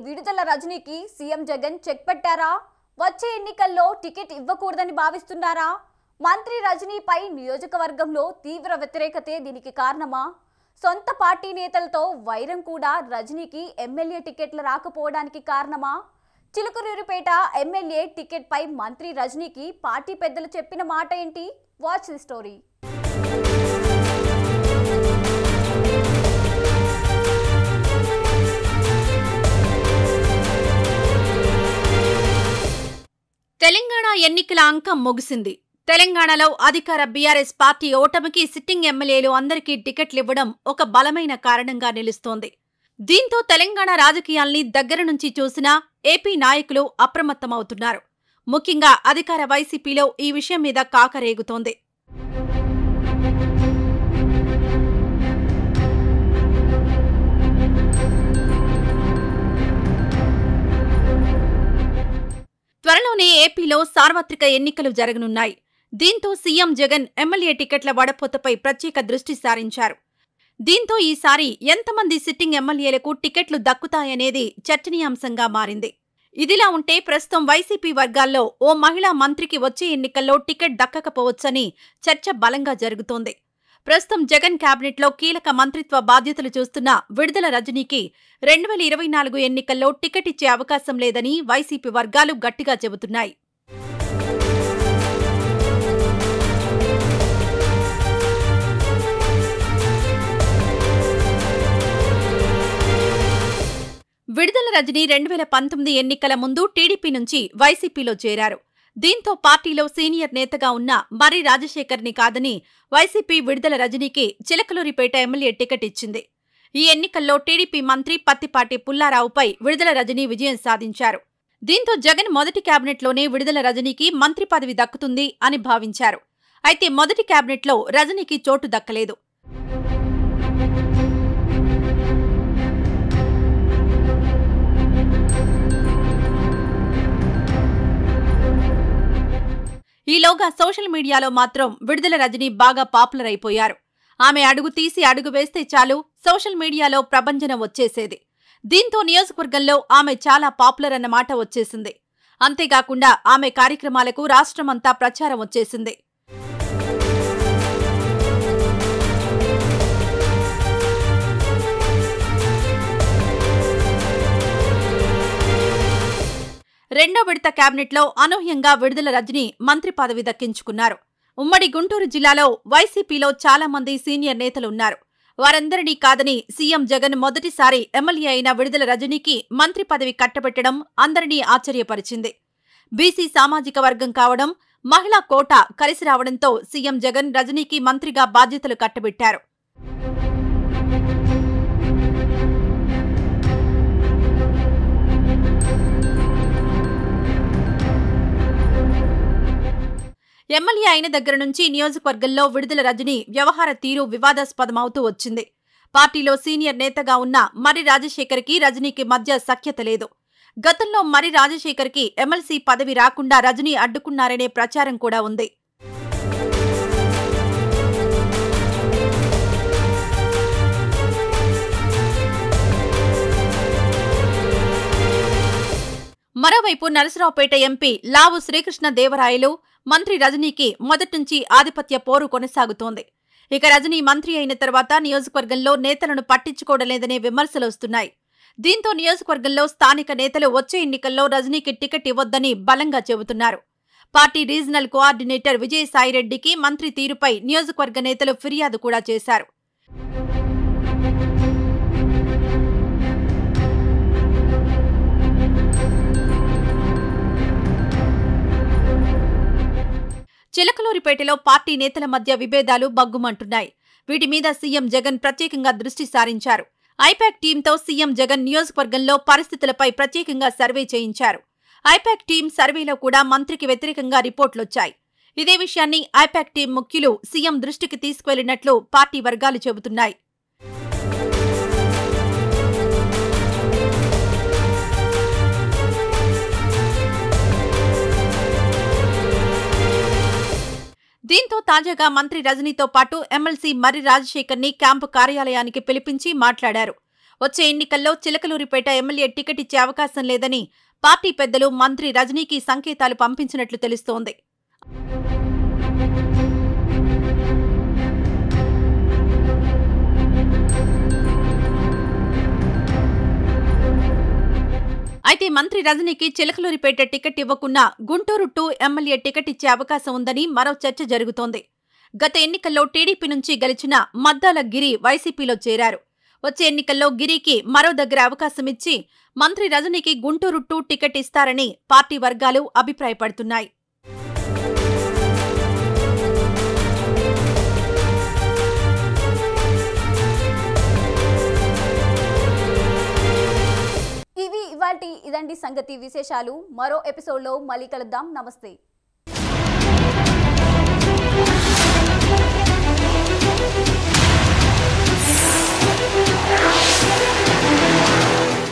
విడుదల రజనీకి CM Jagan check పెట్టారా వచ్చే ఎన్నికల్లో టికెట్ ఇవ్వకూడదని భావిస్తున్నారా మంత్రి రజనీపై నియోజకవర్గంలో తీవ్ర వ్యతిరేకతే దీనికి కారణమా సొంత పార్టీ నేతలతో వైరం కూడా రజనీకి ఎమ్మెల్యే టికెట్లు రాకపోవడానికి కారణమా చిలుకూరుపేట ఎమ్మెల్యే టికెట్ పై మంత్రి రజనీకి పార్టీ పెద్దలు చెప్పిన మాట ఏంటి వాచ్ ది స్టోరీ తెలంగాణ ఎన్నికల అంకం ముగిసింది తెలంగాణలో అధికార బీఆర్ఎస్ పార్టీ ఓటమికి సిట్టింగ్ ఎమ్మెల్యేలు అందరికీ టికెట్లు ఇవ్వడం ఒక బలమైన కారణంగా నిలుస్తోంది దీంతో తెలంగాణ రాజకీయాల్ని దగ్గర నుంచి చూసిన ఏపీ నాయకులు అప్రమత్తమవుతున్నారు ముఖ్యంగా అధికార వైసీపీలో ఈ విషయం మీద కాకరేగుతోంది త్వరలోనే ఏపీలో సార్వత్రిక ఎన్నికలు జరగనున్నాయి దీంతో సీఎం జగన్ ఎమ్మెల్యే టికెట్ల వడపోతపై ప్రత్యేక దృష్టి సారించారు దీంతో ఈసారి ఎంతమంది సిట్టింగ్ ఎమ్మెల్యేలకు టికెట్లు దక్కుతాయనేది చర్చనీయాంశంగా మారింది ఇదిలా ఉంటే ప్రస్తుతం వైసీపీ వర్గాల్లో ఓ మహిళా మంత్రికి వచ్చే ఎన్నికల్లో టికెట్ దక్కకపోవచ్చని చర్చ బలంగా జరుగుతోంది ప్రస్తుతం జగన్ కేబినెట్లో కీలక మంత్రిత్వ బాధ్యతలు చూస్తున్న విడుదల రజనీకి రెండు వేల ఇరవై నాలుగు ఎన్నికల్లో టికెట్ ఇచ్చే అవకాశం లేదని వైసీపీ వర్గాలు గట్టిగా చెబుతున్నాయి విడుదల రజని రెండు వేల పంతొమ్మిది ఎన్నికల ముందు టీడీపీ నుంచి వైసీపీలో చేరారు దీంతో పార్టీలో సీనియర్ నేతగా ఉన్న మర్రి రాజశేఖర్ని కాదని వైసీపీ విడుదల రజనీకి చిలకలూరిపేట ఎమ్మెల్యే టికెట్ ఇచ్చింది ఈ ఎన్నికల్లో టీడీపీ మంత్రి పత్తిపాటి పుల్లారావుపై విడుదల రజనీ విజయం సాధించారు దీంతో జగన్ మొదటి కేబినెట్లోనే విడుదల రజనీకి మంత్రి పదవి దక్కుతుంది అని భావించారు అయితే మొదటి కేబినెట్లో రజనీకి చోటు దక్కలేదు ఈలోగా సోషల్ మీడియాలో మాత్రం విడుదల రజని బాగా పాపులర్ అయిపోయారు ఆమె అడుగు తీసి అడుగు వేస్తే చాలు సోషల్ మీడియాలో ప్రభంజన వచ్చేసేది దీంతో నియోజకవర్గంలో ఆమె చాలా పాపులర్ అన్న మాట వచ్చేసింది అంతేకాకుండా ఆమె కార్యక్రమాలకు రాష్ట్రమంతా ప్రచారం వచ్చేసింది రెండో విడత కేబినెట్లో అనూహ్యంగా విడుదల రజని మంత్రి పదవి దక్కించుకున్నారు ఉమ్మడి గుంటూరు జిల్లాలో వైసీపీలో చాలా మంది సీనియర్ నేతలు ఉన్నారు వారందరినీ కాదని సీఎం జగన్ మొదటిసారి ఎమ్మెల్యే అయిన విడుదల రజనీకి మంత్రి పదవి కట్టబెట్టడం అందరినీ ఆశ్చర్యపరిచింది బీసీ సామాజిక వర్గం కావడం మహిళా కోట కలిసి రావడంతో సీఎం జగన్ రజనీకి మంత్రిగా బాధ్యతలు కట్టబెట్టారు ఎమ్మెల్యే అయిన దగ్గర నుంచి నియోజకవర్గంలో విడుదల రజని వ్యవహార తీరు వివాదాస్పదమవుతూ వచ్చింది పార్టీలో సీనియర్ నేతగా ఉన్న మరి రాజశేఖర్కి రజనీకి మధ్య సఖ్యత లేదు గతంలో మరి రాజశేఖర్కి ఎమ్మెల్సీ పదవి రాకుండా రజనీ అడ్డుకున్నారనే ప్రచారం కూడా ఉంది మరోవైపు నరసరావుపేట ఎంపీ లావు శ్రీకృష్ణ దేవరాయలు మంత్రి రజనీకి మొదట్నుంచి ఆధిపత్య పోరు కొనసాగుతోంది ఇక రజనీ మంత్రి అయిన తర్వాత నియోజకవర్గంలో నేతలను పట్టించుకోవడం లేదనే విమర్శలు వస్తున్నాయి దీంతో నియోజకవర్గంలో స్థానిక నేతలు వచ్చే ఎన్నికల్లో రజనీకి టికెట్ ఇవ్వొద్దని బలంగా చెబుతున్నారు పార్టీ రీజనల్ కోఆర్డినేటర్ విజయసాయిరెడ్డికి మంత్రి తీరుపై నియోజకవర్గ నేతలు ఫిర్యాదు కూడా చేశారు చిలకలూరిపేటలో పార్టీ నేతల మధ్య విభేదాలు బగ్గుమంటున్నాయి వీటి మీద సీఎం జగన్ ప్రత్యేకంగా దృష్టి సారించారు ఐపాక్ టీంతో సీఎం జగన్ నియోజకవర్గంలో పరిస్థితులపై ప్రత్యేకంగా సర్వే చేయించారు ఐపాక్ టీం సర్వేలో కూడా మంత్రికి వ్యతిరేకంగా రిపోర్టులొచ్చాయి ఇదే విషయాన్ని ఐపాక్ టీం ముఖ్యులు సీఎం దృష్టికి తీసుకువెళ్లినట్లు పార్టీ వర్గాలు చెబుతున్నాయి దీంతో తాజాగా మంత్రి రజనీతో పాటు ఎమ్మెల్సీ మర్రి రాజశేఖర్ ని క్యాంపు కార్యాలయానికి పిలిపించి మాట్లాడారు వచ్చే ఎన్నికల్లో చిలకలూరిపేట ఎమ్మెల్యే టికెట్ ఇచ్చే అవకాశం లేదని పార్టీ పెద్దలు మంత్రి రజనీకి సంకేతాలు పంపించినట్లు తెలుస్తోంది అయితే మంత్రి రజనీకి చిలకలూరిపేట టికెట్ ఇవ్వకున్నా గుంటూరు టూ ఎమ్మెల్యే టికెట్ ఇచ్చే అవకాశం ఉందని మరో చర్చ జరుగుతోంది గత ఎన్నికల్లో టీడీపీ నుంచి గెలిచిన మద్దాల గిరి వైసీపీలో చేరారు వచ్చే ఎన్నికల్లో గిరికి మరో దగ్గర అవకాశం ఇచ్చి మంత్రి రజనీకి గుంటూరు టూ టికెట్ ఇస్తారని పార్టీ వర్గాలు అభిప్రాయపడుతున్నాయి ఇవి ఇవాల్టి ఇదండి సంగతి విశేషాలు మరో ఎపిసోడ్లో మళ్ళీ కలుద్దాం నమస్తే